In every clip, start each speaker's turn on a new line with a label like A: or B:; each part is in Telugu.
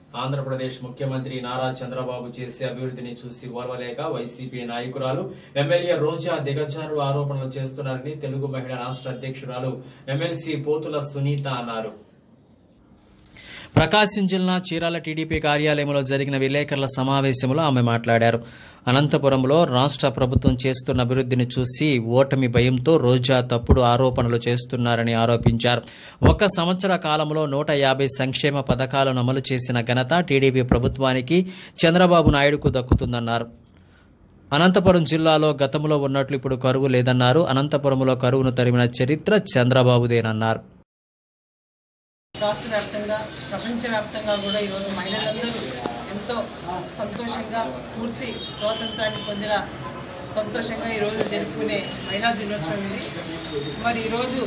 A: ఆంధ్రప్రదేశ్ ముఖ్యమంత్రి నారా చంద్రబాబు చేసే అభివృద్ధిని చూసి ఓర్వలేక వైసీపీ నాయకురాలు ఎమ్మెల్యే రోజా దిగజారుడు ఆరోపణలు చేస్తున్నారని తెలుగు మహిళా రాష్ట్ర అధ్యక్షురాలు ఎమ్మెల్సీ పోతుల సునీత అన్నారు ప్రకాశం జిల్లా చీరాల టీడీపీ కార్యాలయంలో జరిగిన విలేకరుల సమావేశంలో ఆమె మాట్లాడారు అనంతపురంలో రాష్ట్ర ప్రభుత్వం చేస్తున్న అభివృద్ధిని చూసి ఓటమి భయంతో రోజా తప్పుడు ఆరోపణలు చేస్తున్నారని ఆరోపించారు ఒక సంవత్సర కాలంలో నూట యాభై సంక్షేమ పథకాలను అమలు చేసిన ఘనత టీడీపీ ప్రభుత్వానికి చంద్రబాబు నాయుడుకు దక్కుతుందన్నారు అనంతపురం జిల్లాలో గతంలో ఉన్నట్లు ఇప్పుడు కరువు లేదన్నారు అనంతపురంలో కరువును తరిమిన చరిత్ర చంద్రబాబుదేనన్నారు
B: రాష్ట్ర వ్యాప్తంగా ప్రపంచవ్యాప్తంగా కూడా ఈరోజు మహిళలందరూ ఎంతో సంతోషంగా పూర్తి స్వాతంత్రాన్ని పొందిన సంతోషంగా ఈరోజు జరుపుకునే మహిళా దినోత్సవం ఇది మరి ఈరోజు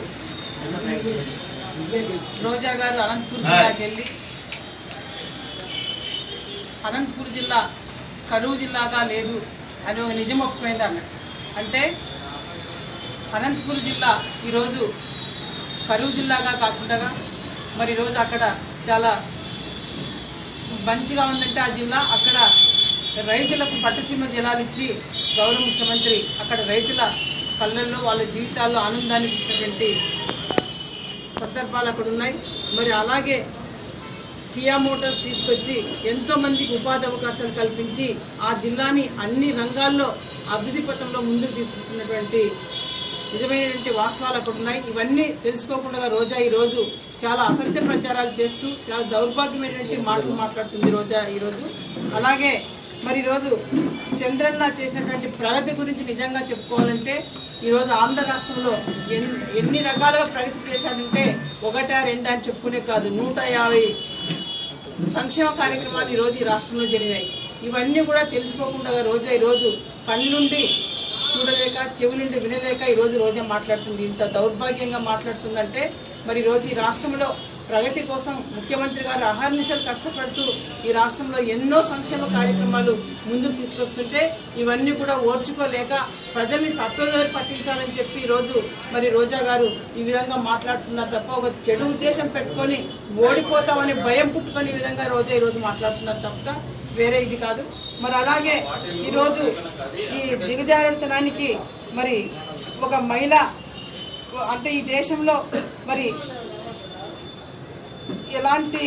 B: రోజా గారు అనంతపూర్ జిల్లాకి వెళ్ళి అనంతపూర్ జిల్లా కరువు జిల్లాగా లేదు అని ఒక నిజం ఒప్పుకుంది ఆమె అంటే అనంతపూర్ జిల్లా ఈరోజు కరువు జిల్లాగా కాకుండా మరి ఈరోజు అక్కడ చాలా మంచిగా ఉందంటే ఆ జిల్లా అక్కడ రైతులకు పట్టుసీమ జలాలు ఇచ్చి గౌరవ ముఖ్యమంత్రి అక్కడ రైతుల కళ్ళల్లో వాళ్ళ జీవితాల్లో ఆనందాన్ని ఇచ్చినటువంటి సందర్భాలు అక్కడ ఉన్నాయి మరి అలాగే కియా మోటార్స్ తీసుకొచ్చి ఎంతో మందికి ఉపాధి అవకాశాలు కల్పించి ఆ జిల్లాని అన్ని రంగాల్లో అభివృద్ధి పథంలో ముందుకు తీసుకున్నటువంటి నిజమైనటువంటి వాస్తవాలు అక్కడ ఉన్నాయి ఇవన్నీ తెలుసుకోకుండా రోజా ఈ రోజు చాలా అసత్య ప్రచారాలు చేస్తూ చాలా దౌర్భాగ్యమైనటువంటి మాటలు మాట్లాడుతుంది రోజా ఈరోజు అలాగే మరి ఈరోజు చంద్రన్న చేసినటువంటి ప్రగతి గురించి నిజంగా చెప్పుకోవాలంటే ఈరోజు ఆంధ్ర రాష్ట్రంలో ఎన్ని ఎన్ని రకాలుగా ప్రగతి చేశాడంటే ఒకటా రెండా అని చెప్పుకునే కాదు నూట యాభై సంక్షేమ కార్యక్రమాలు ఈరోజు ఈ రాష్ట్రంలో జరిగినాయి ఇవన్నీ కూడా తెలుసుకోకుండా రోజా ఈరోజు కళ్ళుండి చూడలేక చెవి నుండి వినలేక ఈరోజు రోజా మాట్లాడుతుంది ఇంత దౌర్భాగ్యంగా మాట్లాడుతుందంటే మరి ఈరోజు ఈ రాష్ట్రంలో ప్రగతి కోసం ముఖ్యమంత్రి గారు అహర్నిశలు కష్టపడుతూ ఈ రాష్ట్రంలో ఎన్నో సంక్షేమ కార్యక్రమాలు ముందుకు తీసుకొస్తుంటే ఇవన్నీ కూడా ఓర్చుకోలేక ప్రజల్ని తప్పుదారి పట్టించాలని చెప్పి ఈరోజు మరి రోజా గారు ఈ విధంగా మాట్లాడుతున్నారు తప్ప ఒక చెడు ఉద్దేశం పెట్టుకొని ఓడిపోతామని భయం పుట్టుకొని ఈ విధంగా రోజా ఈరోజు మాట్లాడుతున్నారు తప్ప వేరే ఇది కాదు మరి అలాగే ఈరోజు ఈ దిగజారుతనానికి మరి ఒక మహిళ అంటే ఈ దేశంలో మరి ఎలాంటి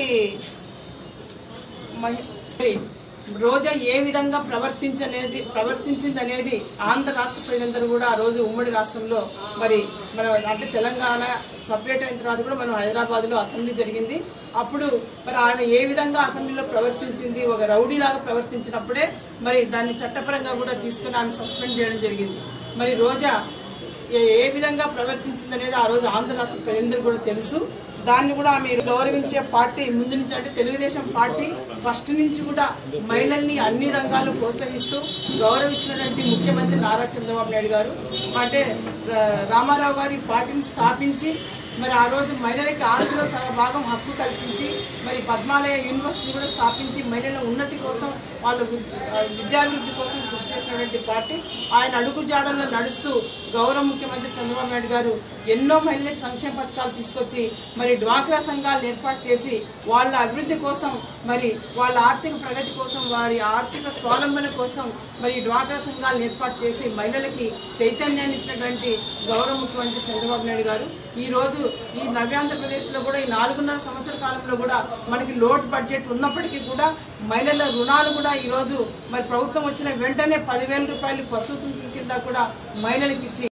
B: మహి- మరి రోజా ఏ విధంగా ప్రవర్తించనేది ప్రవర్తించింది అనేది ఆంధ్ర రాష్ట్ర ప్రజలందరూ కూడా ఆ రోజు ఉమ్మడి రాష్ట్రంలో మరి మన అంటే తెలంగాణ సపరేట్ అయిన తర్వాత కూడా మనం హైదరాబాద్లో అసెంబ్లీ జరిగింది అప్పుడు మరి ఆమె ఏ విధంగా అసెంబ్లీలో ప్రవర్తించింది ఒక రౌడీలాగా ప్రవర్తించినప్పుడే మరి దాన్ని చట్టపరంగా కూడా తీసుకుని ఆమె సస్పెండ్ చేయడం జరిగింది మరి రోజా ఏ- ఏ విధంగా ప్రవర్తించింది అనేది ఆ రోజు ఆంధ్ర రాష్ట్ర ప్రజలందరూ కూడా తెలుసు దాన్ని కూడా మీరు గౌరవించే పార్టీ ముందు నుంచి అంటే తెలుగుదేశం పార్టీ ఫస్ట్ నుంచి కూడా మహిళల్ని అన్ని రంగాల్లో ప్రోత్సహిస్తూ గౌరవిస్తున్నటువంటి ముఖ్యమంత్రి నారా చంద్రబాబు నాయుడు గారు అంటే ఆ, రామారావు గారి పార్టీని స్థాపించి మరి ఆ రోజు మహిళలకి ఆస్తిలో సగ భాగం హక్కు కల్పించి మరి పద్మాలయ యూనివర్సిటీ కూడా స్థాపించి మహిళల ఉన్నతి కోసం వాళ్ళ వి- ఆ, విద్యాభివృద్ధి కోసం కృషి చేసినటువంటి పార్టీ ఆయన అడుగు జాడల్లో నడుస్తూ గౌరవ ముఖ్యమంత్రి చంద్రబాబు నాయుడు గారు ఎన్నో మహిళలకు సంక్షేమ పథకాలు తీసుకొచ్చి మరి డ్వాక్రా సంఘాలను ఏర్పాటు చేసి వాళ్ళ అభివృద్ధి కోసం మరి వాళ్ళ ఆర్థిక ప్రగతి కోసం వారి ఆర్థిక స్వావలంబన కోసం మరి ఈ డ్వాక్రా సంఘాలను ఏర్పాటు చేసి మహిళలకి చైతన్యాన్ని ఇచ్చినటువంటి గౌరవ ముఖ్యమంత్రి చంద్రబాబు నాయుడు గారు ఈ రోజు ఈ నవ్యాంధ్రప్రదేశ్లో కూడా ఈ నాలుగున్నర సంవత్సర కాలంలో కూడా మనకి లోటు బడ్జెట్ ఉన్నప్పటికీ కూడా మహిళల రుణాలు కూడా ఈ రోజు మరి ప్రభుత్వం వచ్చిన వెంటనే పదివేల రూపాయలు పశువు కింద కూడా మహిళలకు ఇచ్చి